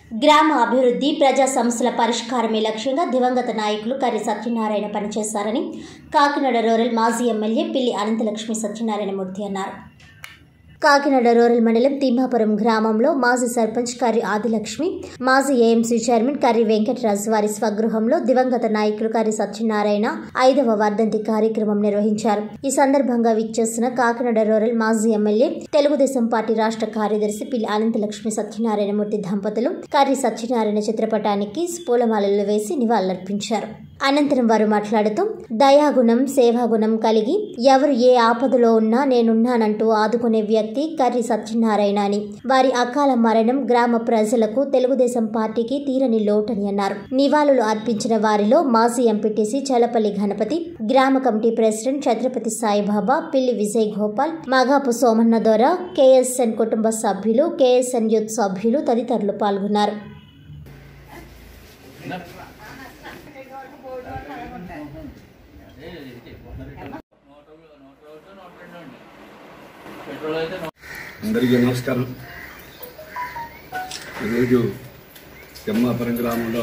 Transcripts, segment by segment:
గ్రామ అభివృద్ధి ప్రజా సమస్యల పరిష్కారమే లక్ష్యంగా దివంగత నాయకులు కర్రి సత్యనారాయణ పనిచేశారని కాకినాడ రూరల్ మాజీ ఎమ్మెల్యే పిల్లి అనంతలక్ష్మి సత్యనారాయణమూర్తి అన్నారు కాకినాడ రూరల్ మండలం తిమ్మాపురం గ్రామంలో మాజీ సర్పంచ్ కర్రి ఆదిలక్ష్మి మాజీ ఏఎంసీ చైర్మన్ కర్రి వెంకటరాజు వారి స్వగృహంలో దివంగత నాయకులు కర్రి సత్యనారాయణ ఐదవ వర్ధంతి కార్యక్రమం నిర్వహించారు ఈ సందర్భంగా విచ్చేసిన కాకినాడ రూరల్ మాజీ ఎమ్మెల్యే తెలుగుదేశం పార్టీ రాష్ట్ర కార్యదర్శి పిల్లి అనంతలక్ష్మి సత్యనారాయణమూర్తి దంపతులు కర్రి సత్యనారాయణ చిత్రపటానికి పూలమాలలు వేసి నివాళులర్పించారు అనంతరం వారు మాట్లాడుతూ దయాగుణం సేవాగుణం కలిగి ఎవరు ఏ ఆపదలో ఉన్నా నేనున్నానంటూ ఆదుకునే వ్యక్తి కర్రి సత్యనారాయణ అని వారి అకాల మరణం గ్రామ ప్రజలకు తెలుగుదేశం పార్టీకి తీరని లోటని అన్నారు నివాళులు అర్పించిన వారిలో మాజీ ఎంపీటీసీ చలపల్లి గణపతి గ్రామ కమిటీ ప్రెసిడెంట్ ఛత్రపతి సాయిబాబా పిల్లి విజయ్ గోపాల్ మగాపు సోమన్న దొర కేఎస్ఎన్ కుటుంబ సభ్యులు కేఎస్ఎన్ యూత్ సభ్యులు తదితరులు పాల్గొన్నారు అందరికీ నమస్కారం ఈరోజు తిమ్మాపురం గ్రామంలో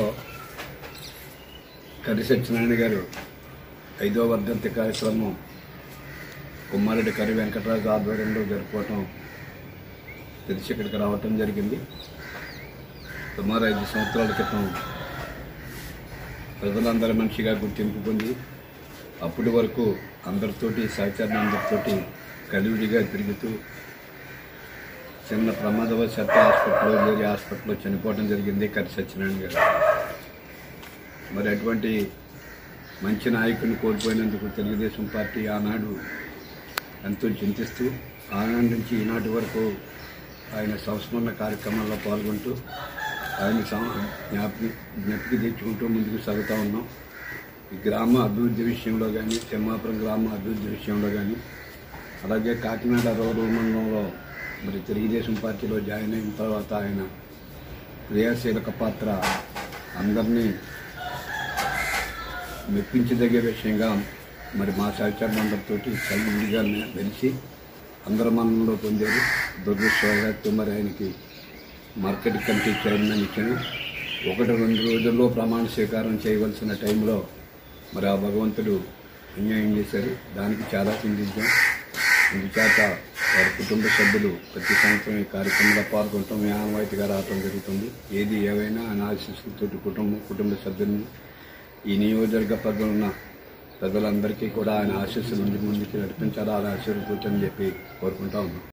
కరి సత్యనారాయణ గారు ఐదో వర్ధంతి కార్యక్రమం కుమ్మారెడ్డి కరి వెంకటరాజు ఆధ్వర్యంలో జరుపుకోవటం తెలిసి ఇక్కడికి రావటం జరిగింది సుమారు ఐదు సంవత్సరాల క్రితం ప్రజలందరి మనిషిగా గుర్తింపు పొంది అప్పటి వరకు అందరితోటి సహచరణ అందరితోటి కలివిడిగా తిరుగుతూ చిన్న ప్రమాదవశాత్తు హాస్పిటల్లో వేరే హాస్పిటల్లో చనిపోవడం జరిగింది కరి సత్యనారాయణ గారు మరి అటువంటి మంచి నాయకుని కోల్పోయినందుకు తెలుగుదేశం పార్టీ ఆనాడు ఎంతో చింతిస్తూ ఆనాడు నుంచి ఈనాటి వరకు ఆయన సంస్మరణ కార్యక్రమాల్లో పాల్గొంటూ ఆయన సం- జ్ఞాపకి జ్ఞప్తికి తెచ్చుకుంటూ ముందుకు సాగుతూ ఉన్నాం ఈ గ్రామ అభివృద్ధి విషయంలో కానీ తిమ్మాపురం గ్రామ అభివృద్ధి విషయంలో కానీ అలాగే కాకినాడ రూరల్ మండలంలో మరి తెలుగుదేశం పార్టీలో జాయిన్ అయిన తర్వాత ఆయన క్రియాశీలక పాత్ర అందరినీ మెప్పించదగే విషయంగా మరి మా సహచరులు అందరితోటి కలిగిగా వెలిసి అందరి మనంలో పొందారు దురదృష్టవశాత్తు మరి ఆయనకి మార్కెట్ కమిటీ చైర్మన్ ఇచ్చాను ఒకటి రెండు రోజుల్లో ప్రమాణ స్వీకారం చేయవలసిన టైంలో మరి ఆ భగవంతుడు అన్యాయం చేశారు దానికి చాలా చింతించాం అందుచేత వారి కుటుంబ సభ్యులు ప్రతి సంవత్సరం ఈ కార్యక్రమంలో పాల్గొనటం ఆనవాయితీగా రావటం జరుగుతుంది ఏది ఏవైనా అనాశిస్తుతోటి కుటుంబం కుటుంబ సభ్యులను ఈ నియోజకవర్గ ప్రజలున్న ప్రజలందరికీ కూడా ఆయన ఆశీస్సులు ముందు ముందుకు నడిపించాలా ఆయన ఆశీర్వదించని చెప్పి కోరుకుంటా ఉన్నాం